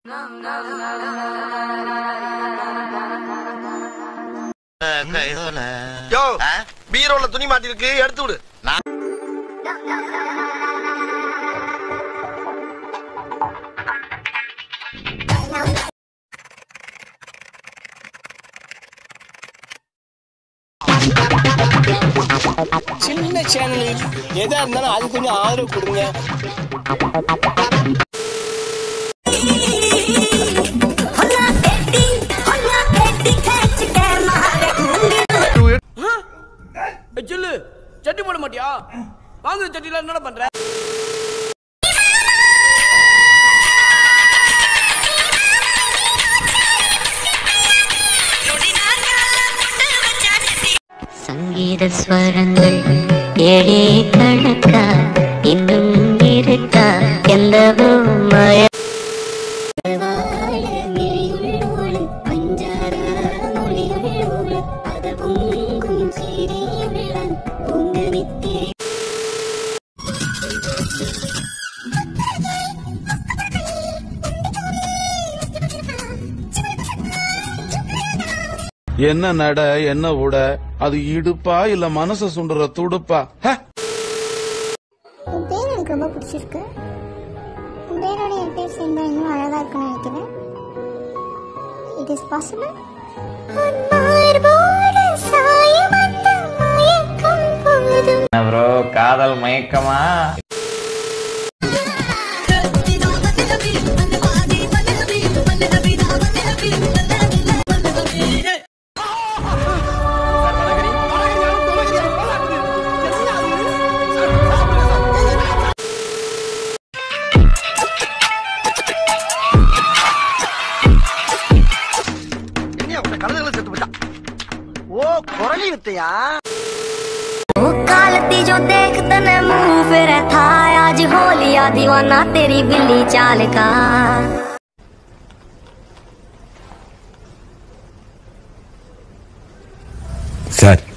யோ பீரோல துணி மாட்டிருக்கு எடுத்து விடு சின்ன சேனல் எதா இருந்தாலும் அது கொஞ்சம் ஆதரவு கொடுங்க சொல்லு சட்டி போட மாட்டியா வாங்குற சட்டில என்னடா பண்ற சங்கீத ஸ்வரங்கள் ஏழே கணக்கா இன்னும் இருக்கா எந்தவோ மய என்ன நட என்ன உட அது இடுப்பா இல்ல மனச சுண்டுற துடுப்பா ஹ? என் பேர் எனக்கு ரொம்ப பிடிச்சிருக்கு என் பேரோட என் பேர் சேர்ந்தா இன்னும் அழகா இருக்கும்னு நினைக்கிறேன் இட் இஸ் பாசிபிள் ப்ரோ காதல் மயக்கமா என்ன உன்னை கழுதுகளை செத்து போச்சா ஓ குரலி வித்தையா कालती जो देख तने मुंह फिर था आज होलिया दीवाना तेरी बिल्ली चाल का சார்